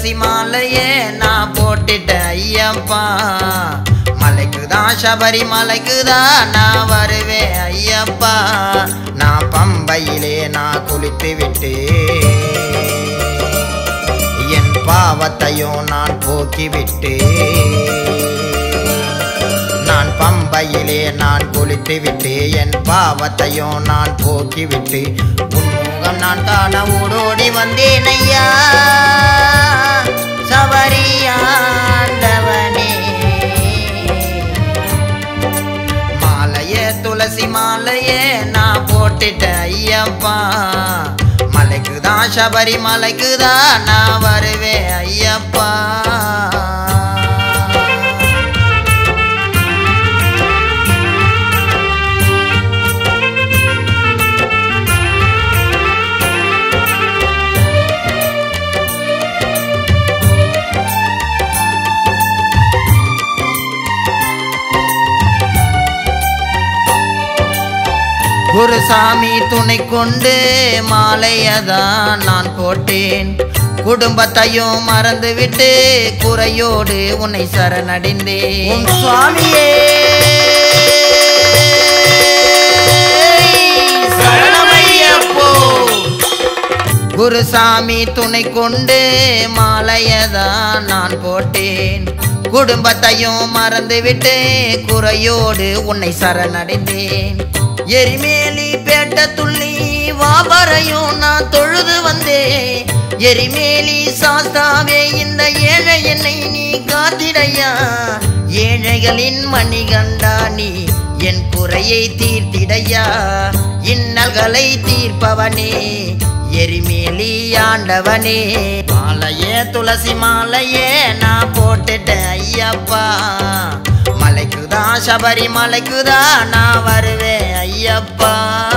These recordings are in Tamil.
துளசி மாலையே நான் போட்டுட்டேன் ஐயப்பா மலைக்கு தான் சபரி மலைக்கு தான் நான் வருவேன் ஐயப்பா நான் பம்பையிலே நான் குளித்து விட்டு என் பாவத்தையும் நான் போக்கிவிட்டு நான் பம்பையிலே நான் குளித்து விட்டு என் பாவத்தையும் நான் போக்கிவிட்டு உன்முகம் நான் காண ஓடோடி வந்தேன் ஐயா சபரியாண்டவனே மாலையே துளசி மாலையே நான் போட்டுட்டேன் ஐயப்பா மலைக்கு தான் சபரி மலைக்கு தான் நான் வருவேன் ஐயப்பா குருசாமி துணை கொண்டு மாலையதான் நான் போட்டேன் குடும்பத்தையும் மறந்துவிட்டு குறையோடு உன்னை சரணடைந்தேன் சுவாமியே சரணமையப்போ குருசாமி துணை கொண்டு மாலையதான் நான் போட்டேன் குடும்பத்தையும் மறந்துவிட்டு குறையோடு உன்னை சரணடைந்தேன் எரிமேலி பேட்ட துள்ளி வாபரையும் நான் தொழுது வந்தேன் எரிமேலி சாஸ்தாவே இந்த ஏழை என்னை நீ காத்திடையா ஏழைகளின் மணிகண்டா நீ என் குறையை தீர்த்திடையா இன்னல்களை தீர்ப்பவனே எரிமேலி ஆண்டவனே மாலையே துளசி மாலையே நான் போட்டுட்டேன் ஐயப்பா மலைக்குதான் சபரி மலைக்குதான் நான் வருவேன் ஐயப்பா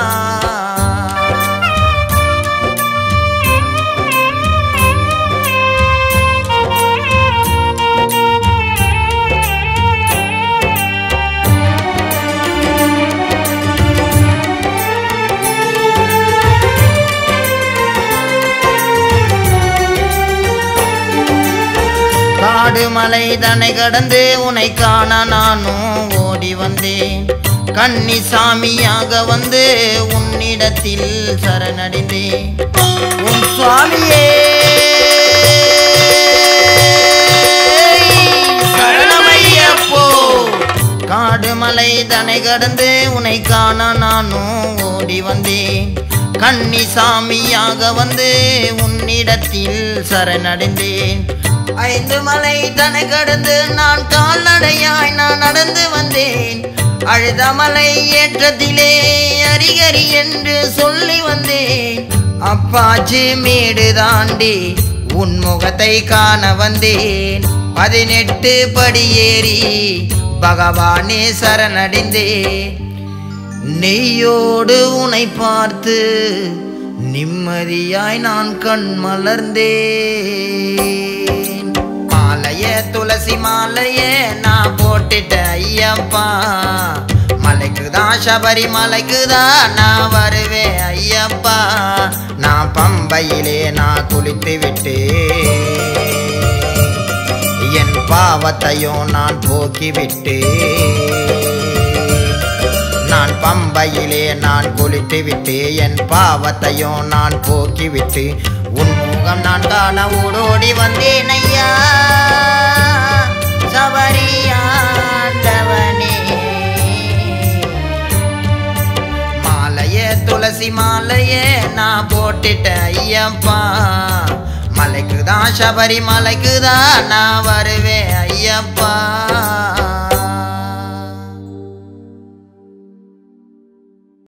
காடு மலை தனை கடந்து உன்னை காண நானும் ஓடி வந்தேன் கன்னி சாமியாக வந்து உன்னிடத்தில் சரணடைந்தேன் உன் சுவாமியே சரணமையப்போ காடு மலை தனை கடந்து உன்னை காண நானும் ஓடி வந்தேன் கன்னி சாமியாக வந்து உன்னிடத்தில் சரணடைந்தேன் ஐந்து மலை தனை கடந்து நான் கால்நடையாய் நான் நடந்து வந்தேன் அழுத மலை ஏற்றத்திலே அரிகரி என்று சொல்லி வந்தேன் அப்பாச்சி மேடு தாண்டி உன் முகத்தை காண வந்தேன் பதினெட்டு படியேறி பகவானே சரணடைந்தேன் நெய்யோடு உனை பார்த்து நிம்மதியாய் நான் கண் மலர்ந்தேன் மாலைய துளசி மாலையே நான் போட்டுட்டேன் ஐயப்பா மலைக்கு தான் சபரி மலைக்கு தான் நான் வருவேன் ஐயப்பா நான் பம்பையிலே நான் குளித்து விட்டு என் பாவத்தையும் நான் போக்கிவிட்டு நான் பம்பையிலே நான் குளித்து விட்டு என் பாவத்தையும் நான் போக்கிவிட்டு உன் முகம் நான் காண ஓடோடி வந்தேன் ஐயா சபரியாண்டவனே மாலையே துளசி மாலையே நான் போட்டுட்டேன் ஐயப்பா மலைக்கு தான் சபரி மலைக்கு தான் நான் வருவேன் ஐயப்பா